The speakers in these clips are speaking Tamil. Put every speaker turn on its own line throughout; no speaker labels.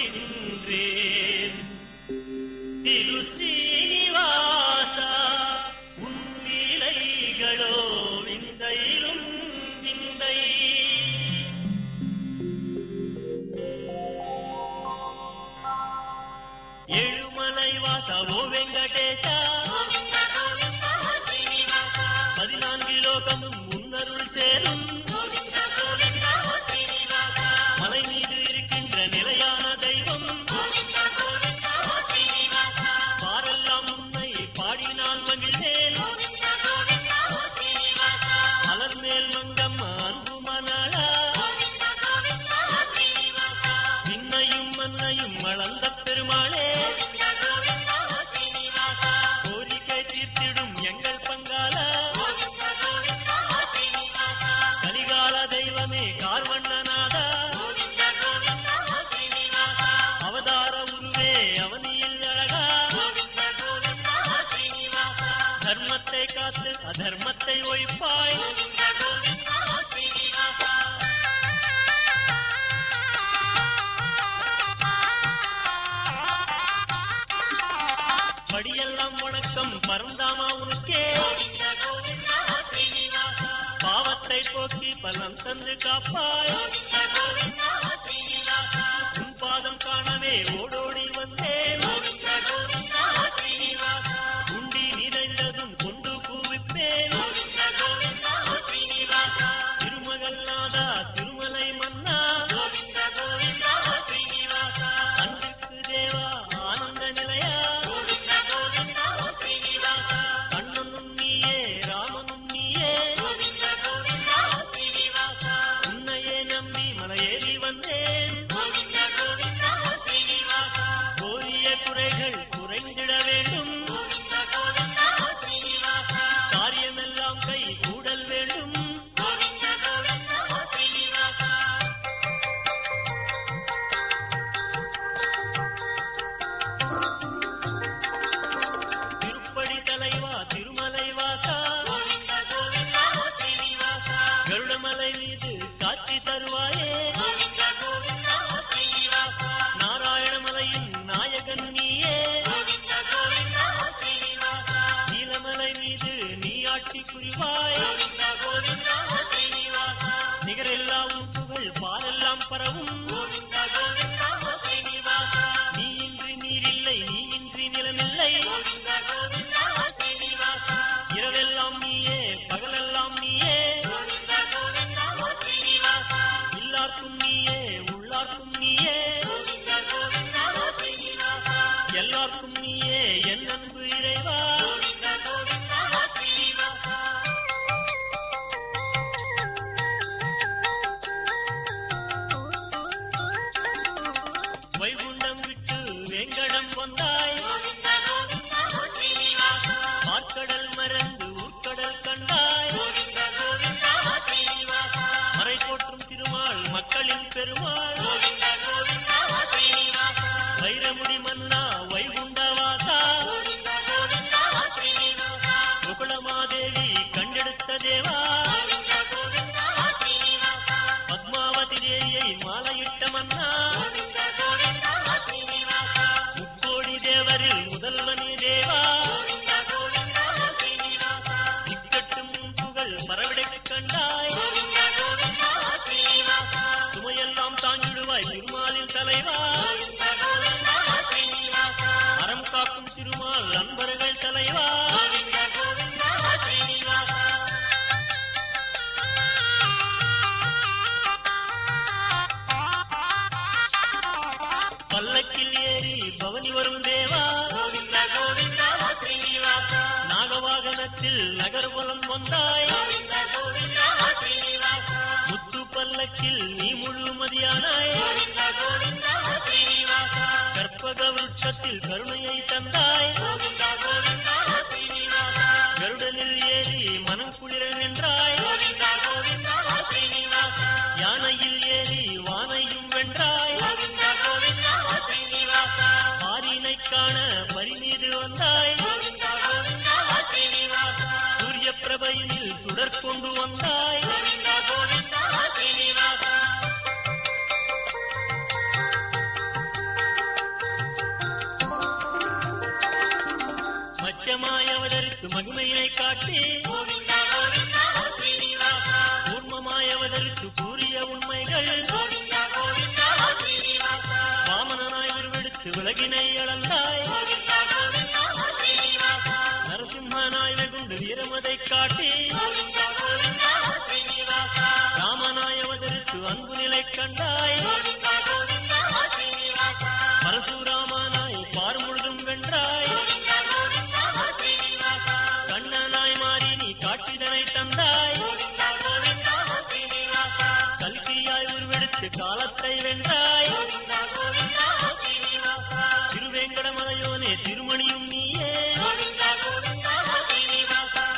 நின்றேன் திரு ஸ்ரீனிவாசா உன் லீலைகளோ விந்தையிலும் விந்தை ஏழுமலை வாசவோ வெங்கடேஷா
గోవింద గోవింద ఓ శ్రీనివాస
பதினான்கு லோகமும் உன்னருள் சேரும்
గోవింద గోవింద ఓ శ్రీనివాస
மலை மீது இருக்கின்ற நிலையான தெய்வம்
గోవింద గోవింద ఓ శ్రీనివాస
பாரெல்லாம் உன்னை பாடினால் மகிழ்வேன்
గోవింద గోవింద ఓ శ్రీనివాస
மலர் மேல் மங்கம்மா அன்பு மணாளா
గోవింద గోవింద ఓ శ్రీనివాస
விண்ணையும் மண்ணையும் அளந்த பெருமாளே
గోవింద గోవింద ఓ శ్రీనివాస
கோரிக்கை தீர்த்திடும் எங்கள் பங்காள
గోవింద గోవింద ఓ శ్రీనివాస
கலிகால தெய்வமே கார்வண்ணநாதா
గోవింద గోవింద ఓ శ్రీనివాస
அவதார உருவே அவனியில் அழகா
గోవింద గోవింద ఓ శ్రీనివాస
தர்மத்தை காத்து அதர்மத்தை ஒழிப்பாய்
గోవింద గోవింద ఓ శ్రీనివాస
படியெல்லாம் வணக்கம் பரந்தாமா உனக்கே
గోవింద గోవింద ఓ శ్రీనివాస
பாவத்தை போக்கி பலம் தந்து காப்பாய்
గోవింద గోవింద ఓ శ్రీనివాస
உன் பாதம் காணவே ஓடோடி வந்தேன்
గోవింద గోవింద ఓ శ్రీనివాస
உண்டி நிறைந்ததும் கொண்டு கூவிப்பேன்
గోవింద గోవింద ఓ శ్రీనివాస
திருமகள்நாதா திருமலை மன்னா
గోవింద గోవింద ఓ శ్రీనివాస
அன்பிற்கு தேவா ஆனந்த நிலையா
గోవింద గోవింద ఓ శ్రీనివాస
கண்ணனும் நீயே ராமனும் நீயே
గోవింద గోవింద ఓ శ్రీనివాస
உன்னையே நம்பி மலையேறி வந்தேன்
గోవింద గోవింద ఓ శ్రీనివాస
கோரிய குறைகள் குறைந்திட வேண்டும்
గోవింద గోవింద ఓ శ్రీనివాస
காரியமெல்லாம் கை கூடல் வேண்டும்
గోవింద గోవింద ఓ శ్రీనివాస
திருப்படி தலைவா திருமலை வாசா
గోవింద గోవింద ఓ శ్రీనివాస
கருடமலை மீது காட்சி தருவாயே
గోవింద గోవింద ఓ శ్రీనివాస
நாராயணமலையின் நாயகன் நீயே
గోవింద గోవింద ఓ శ్రీనివాస
நீலமலை மீது நீ ஆட்சி புரிவாய்
గోవింద గోవింద ఓ శ్రీనివాస
நிகரெல்லா உன் புகழ் பாலெல்லாம் பரவும்
గోవింద గోవింద ఓ శ్రీనివాస
நீ இன்றி நீரில்லை நீ இன்றி நிலமில்லை
గోవింద గోవింద ఓ శ్రీనివాస
இரவெல்லாம் நீயே பகலெல்லாம் நீயே
గోవింద గోవింద ఓ శ్రీనివాస
எல்லாருக்கும் நீயே உள்ளார்க்கும் நீயே
గోవింద గోవింద ఓ శ్రీనివాస
எல்லாருக்கும் நீயே என் அன்பு இறைவா
గోవింద గోవింద ఓ శ్రీనివాస
வைகுண்டம் விட்டு வெங்கடம் வந்தாய்
గోవింద గోవింద ఓ శ్రీనివాస
பார்க்கடல் மறந்து ஊர்க்கடல் கண்டாய்
గోవింద గోవింద ఓ శ్రీనివాస
மறை போற்றும் திருமால் மக்களின் பெருமாள்
గోవింద గోవింద ఓ శ్రీనివాస
வைரமுடி மன்னா வைகுண்டவாசா
గోవింద గోవింద ఓ శ్రీనివాస
குகுளமாதேவி கண்டெடுத்த தேவா
గోవింద గోవింద ఓ శ్రీనివాస
பத்மாவதி தேவியை மாலையிட்ட மன்னா
గోవింద గోవింద ఓ శ్రీనివాస
முக்கோடி தேவரில் முதல்வனே தேவா
గోవింద గోవింద ఓ శ్రీనివాస
இக்கட்டும் உன் புகழ் பரவிடக் கண்டாய்
గోవింద గోవింద ఓ శ్రీనివాస
சுமையெல்லாம் தாங்கிடுவாய் திருமாலின் தலைவா
గోవింద గోవింద ఓ శ్రీనివాస
அறம் காக்கும் திருமால் நண்பர்கள் தலைவா
గోవింద గోవింద ఓ శ్రీనివాస
பல்லக்கில் ஏறி பவனி வரும் தேவா
గోవింద గోవింద ఓ శ్రీనివాస
நாகவாகனத்தில் நகர்வலம் வந்தாய்
గోవింద గోవింద ఓ శ్రీనివాస
முத்து பல்லக்கில் நீ முழுமதியானாய்
గోవింద గోవింద ఓ శ్రీనివాస
கற்பக விருட்சத்தில் கருணையை தந்தாய்
గోవింద గోవింద ఓ శ్రీనివాస
கருடனில் ஏறி மனம் குளிர நின்றாய்
గోవింద గోవింద ఓ శ్రీనివాస
யானையில் ஏறி வானையும் வென்றாய்
గోవింద గోవింద ఓ శ్రీనివాస
பாரினை காண பரிமீது வந்தாய்
గోవింద గోవింద ఓ శ్రీనివాస
சூரிய பிரபையினில் சுடர் கொண்டு வந்தாய்
గోవింద గోవింద ఓ శ్రీనివాస గోవింద గోవింద ఓ శ్రీనివాస గోవింద గోవింద ఓ శ్రీనివాస గోవింద గోవింద ఓ శ్రీనివాస గోవింద గోవింద ఓ శ్రీనివాస గోవింద
மச்சமாய் அவதரித்து மகிமையினை காட்டி
கோவிந்த கோவிந்த ஓ ஸ்ரீனிவாசா
கூர்மமாய் அவதரித்து கூறிய உண்மைகள்
கோவிந்த கோவிந்த ஓ ஸ்ரீனிவாசா
வாமனனாய் உருவெடுத்து விலகினை அளந்தாய்
கோவிந்த கோவிந்த ஓ ஸ்ரீனிவாசா
நரசிம்மனாய் வெகுண்டு வீரமதை காட்டி
கோவிந்த கோவிந்த ஓ ஸ்ரீனிவாசா
ராமனாய் அவதரித்து அன்பு நிலை கண்டாய்
கோவிந்த கோவிந்த ஓ ஸ்ரீனிவாசா
பரசுராமனாய் பார் முழுதும் வென்றாய்
கோவிந்த கோவிந்த ஓ ஸ்ரீனிவாசா
கண்ணனாய் மாறி நீ காட்சிதனை தந்தாய்
கோவிந்த கோவிந்த ஓ ஸ்ரீனிவாசா
கல்கியாய் உருவெடுத்து காலத்தை வென்றாய்
கோவிந்த கோவிந்த ஓ ஸ்ரீனிவாசா
திருவேங்கடமலையோனே திருமணியும் நீயே
கோவிந்த கோவிந்த ஓ ஸ்ரீனிவாசா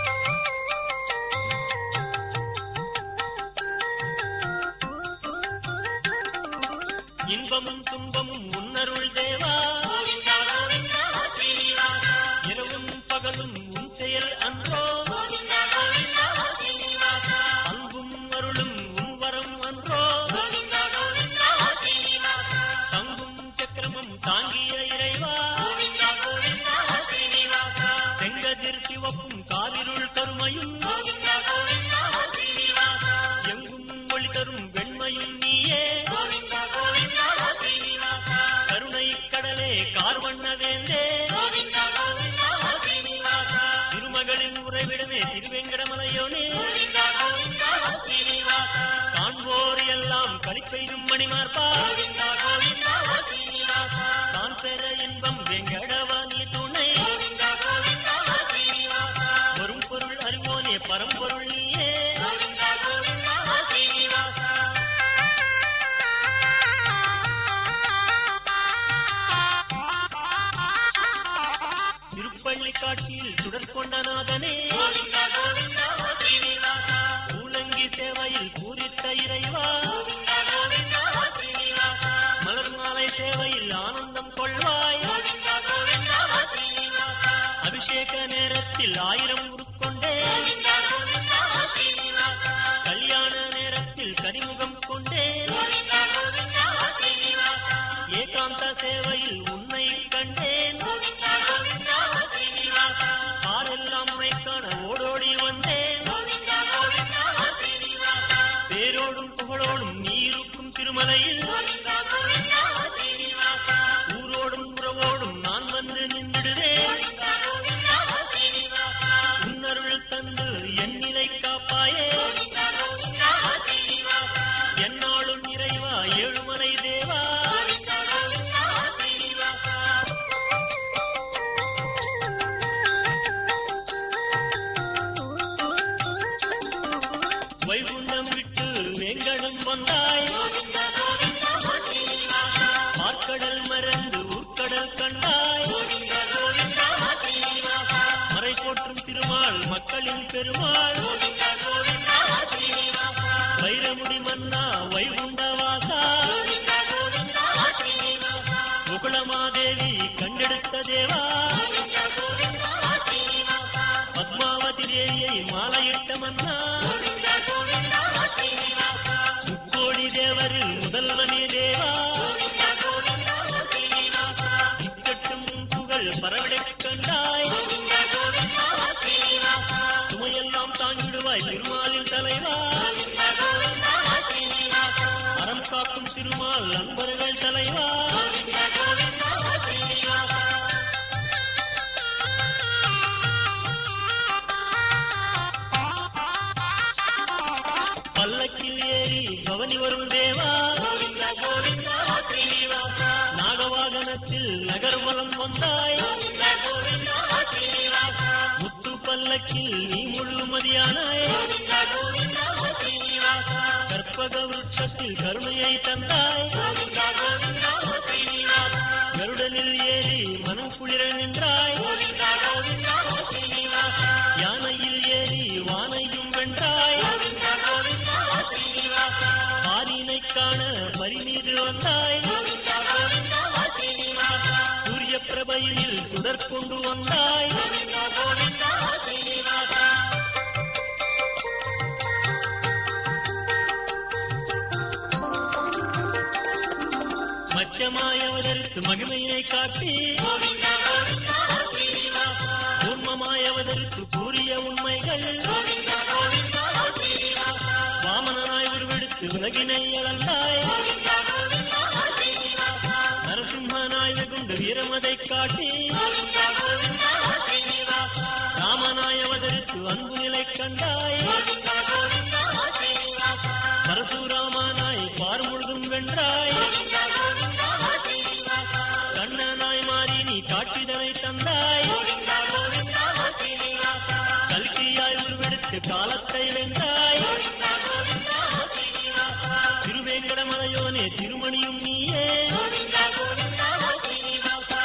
இன்பமும் துன்பமும் உன்னருள் தேவா
கோவிந்த கோவிந்த ஓ ஸ்ரீனிவாசா
இரவும் பகலும் உன் செயல் அன்றோ
கோவிந்த கோவிந்த ஓ ஸ்ரீனிவாசா
அன்பும் அருளும் உன் வரம் அன்றோ
கோவிந்த கோவிந்த ஓ ஸ்ரீனிவாசா
சங்கும் சக்கரமும் தாங்கிய இறைவா
கோவிந்த கோவிந்த ஓ ஸ்ரீனிவாசா
செங்கதிர் சிவப்பும் காவிருள் கருமையும்
கோவிந்த கோவிந்த ஓ ஸ்ரீனிவாசா
எங்கும் ஒளி தரும் வெண்மையும் நீயே
கோவிந்த கோவிந்த ஓ ஸ்ரீனிவாசா
கருணை கடலே கார்வண்ண வேந்தே
கோவிந்த கோவிந்த ஓ ஸ்ரீனிவாசா
திருமகளின் உறைவிடமே திருவேங்கடமலையோனே
கோவிந்த கோவிந்த ஓ ஸ்ரீனிவாசா
காண்போர் எல்லாம் களிப்பெய்தும் மணிமார்பா
கோவிந்த கோவிந்த ஓ ஸ்ரீனிவாசா
தான் பெற இன்பம் வெங்கடவாணி துணை
கோவிந்த கோவிந்த ஓ ஸ்ரீனிவாசா
வரும் பொருள் அறிவோனே பரம்பொருள் நீயே
கோவிந்த கோவிந்த ஓ ஸ்ரீனிவாசா
திருப்பள்ளி காட்சியில் சுடற்கொண்ட நாதனே
கோவிந்த கோவிந்த ஓ ஸ்ரீனிவாசா
பூலங்கி சேவையில் பூரித்த இறைவா
கோவிந்த கோவிந்த ஓ ஸ்ரீனிவாசா
மலர் மாலை சேவையில் ஆனந்தம் கொள்வாய்
கோவிந்த கோவிந்த ஓ ஸ்ரீனிவாசா
அபிஷேக நேரத்தில் ஆயிரம் உருக்கொண்டே
கோவிந்த கோவிந்த ஓ ஸ்ரீனிவாசா
கல்யாண நேரத்தில் கனிமுகம் கொண்டே
கோவிந்த கோவிந்த ஓ ஸ்ரீனிவாசா
ஏகாந்த சேவையில் உன்னை கண்டேன்
கோவிந்த கோவிந்த ஓ ஸ்ரீனிவாசா
ஆரெல்லாம் உன்னை காண ஓடோடி வந்தேன்
கோவிந்த கோவிந்த ஓ ஸ்ரீனிவாசா
பேரோடும் புகழோடும் நீ இருக்கும் திருமலையில்
கோவிந்த கோவிந்த ஓ ஸ்ரீனிவாசா
ஊரோடும் உறவோடும் நான் வந்து நின்றுடுவேன்
கோவிந்த கோவிந்த ஓ ஸ்ரீனிவாசா
உன்னருள் தந்து என் நிலை காப்பாயே
கோவிந்த கோவிந்த ஓ ஸ்ரீனிவாசா
என்னாலும் இறைவா ஏழுமலை தேவா
கோவிந்த கோவிந்த ஓ ஸ்ரீனிவாசா
வைகுண்டம் விட்டு வேங்கடம் வந்தாய்
கோவிந்த கோவிந்த ஓ ஸ்ரீனிவாசா
மார்க்கடல் மறந்து ஊர்க்கடல் கண்டாய்
கோவிந்த கோவிந்த ஓ ஸ்ரீனிவாசா
மறை போற்றும் திருமால் மக்களின் பெருமாள்
கோவிந்த கோவிந்த ஓ ஸ்ரீனிவாசா
வைரமுடி மன்னா வைகுண்டவாசா
கோவிந்த கோவிந்த ஓ ஸ்ரீனிவாசா
முகுளமாதேவி கண்டெடுத்த தேவா
கோவிந்த கோவிந்த ஓ ஸ்ரீனிவாசா
பத்மாவதி தேவியை மாலையிட்ட மன்னா
கோவிந்த கோவிந்த ஓ ஸ்ரீனிவாசா
முக்கோடி தேவரில் முதல்வனே தேவா
கோவிந்த கோவிந்த ஓ ஸ்ரீனிவாசா
இக்கட்டும் உன் புகழ் பரவிடக் கண்டாய்
கோவிந்த கோவிந்த ஓ ஸ்ரீனிவாசா
சுமையெல்லாம் தாங்கிடுவாய் திருமாலின் தலைவா
கோவிந்த கோவிந்த ஓ ஸ்ரீனிவாசா
அறம் காக்கும் திருமால் அன்பர்கள் தலைவா
கோவிந்த கோவிந்த ஓ ஸ்ரீனிவாசா
பல்லக்கில் ஏறி பவனி வரும் தேவா
கோவிந்த கோவிந்த ஓ ஸ்ரீனிவாசா
நாகவாகனத்தில் நகர்வலம் வந்தாய்
கோவிந்த கோவிந்த ஓ ஸ்ரீனிவாசா
முத்து பல்லக்கில் நீ முழுமதியானாய்
கோவிந்த கோவிந்த ஓ ஸ்ரீனிவாசா
கற்பக விருட்சத்தில் கருணையை தந்தாய்
கோவிந்த கோவிந்த ஓ ஸ்ரீனிவாசா
கருடனில் ஏறி மனம் குளிர நின்றாய்
கோவிந்த கோவிந்த ஓ ஸ்ரீனிவாசா
யானையில் ஏறி வானையும் வென்றாய்
கோவிந்த கோவிந்த ஓ ஸ்ரீனிவாசா
பாரினை காண பரி மீது வந்தாய்
கோவிந்த கோவிந்த ஓ ஸ்ரீனிவாசா
சூரிய பிரபையில் சுடர் கொண்டு வந்தாய்
கோவிந்த கோவிந்த ஓ ஸ்ரீனிவாசா
மச்சமாய் அவதரித்து மகிமையினை காட்டி
கோவிந்த கோவிந்த ஓ ஸ்ரீனிவாசா
தர்மமாய் அவதரித்து கூறிய உண்மைகள்
கோவிந்த கோவிந்த ஓ ஸ்ரீனிவாசா
வாமனனாய் உருவெடுத்து உலகினை அளந்தாய்
கோவிந்த கோவிந்த ஓ ஸ்ரீனிவாசா
நரசிம்மனாய் வெகுண்டு வீரமதை காட்டி
கோவிந்த கோவிந்த ஓ ஸ்ரீனிவாசா
ராமனாய் அவதரித்து அன்பு நிலை கண்டாய்
கோவிந்த கோவிந்த ஓ ஸ்ரீனிவாசா
பரசுராமனாய் பார் முழுதும் வென்றாய்
கோவிந்த கோவிந்த ஓ ஸ்ரீனிவாசா
கண்ணனாய் மாறி நீ காட்சிதனை தந்தாய்
கோவிந்த கோவிந்த ஓ ஸ்ரீனிவாசா
கல்கியாய் உருவெடுத்து காலத்தை வென்றாய்
கோவிந்த கோவிந்த ஓ ஸ்ரீனிவாசா
திருவேங்கடமலையோனே திருமணியும் நீயே
கோவிந்த கோவிந்த ஓ ஸ்ரீனிவாசா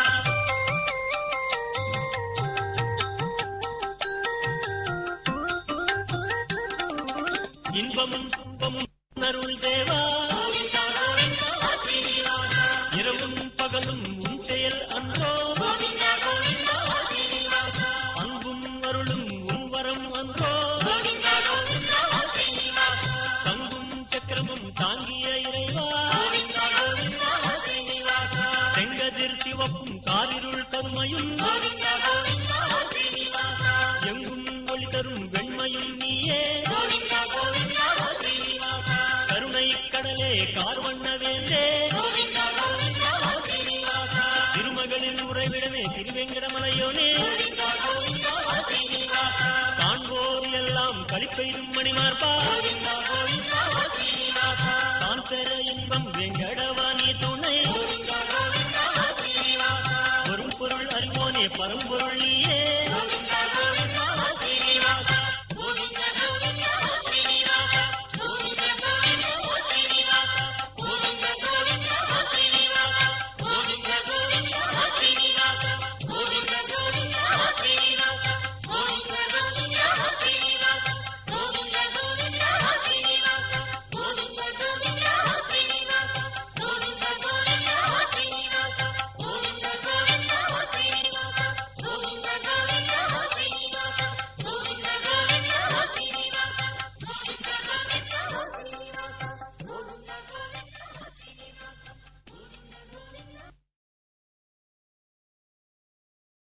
இன்பமும் துன்பமும் அருள் தேவா
கோவிந்த கோவிந்த ஓ ஸ்ரீனிவாசா
இரவும் பகலும் உன் செயல் அன்றோ
கோவிந்த கோவிந்த ஓ ஸ்ரீனிவாசா
அன்பும் அருளும் உன் வரம் அன்றோ
கோவிந்த கோவிந்த ஓ ஸ்ரீனிவாசா
தங்கும் சக்கரமும் தாங்கிய இறைவா
கோவிந்த கோவிந்த ஓ ஸ்ரீனிவாசா
செங்கதிர் சிவப்பும் காரிருள் கருமையும்
கோவிந்த கோவிந்த ஓ ஸ்ரீனிவாசா
எங்கும் ஒளி தரும் வெண்மையும் நீயே
கோவிந்த கோவிந்த ஓ ஸ்ரீனிவாசா
கருணை கடலே கார்வண்ண வேந்தே
கோவிந்த கோவிந்த ஓ ஸ்ரீனிவாசா
திருமகளின் உறைவிடமே திருவேங்கடமலையோனே
கோவிந்த கோவிந்த ஓ ஸ்ரீனிவாசா
காண்போர் எல்லாம் களிப்பெய்தும் மணிமார்பா
கோவிந்த கோவிந்த ஓ ஸ்ரீனிவாசா
தான் பெற இன்பம் வெங்கடவாணி துணை
கோவிந்த கோவிந்த ஓ ஸ்ரீனிவாசா
வரும் பொருள் அறிவோனே பரம்பொருள் நீயே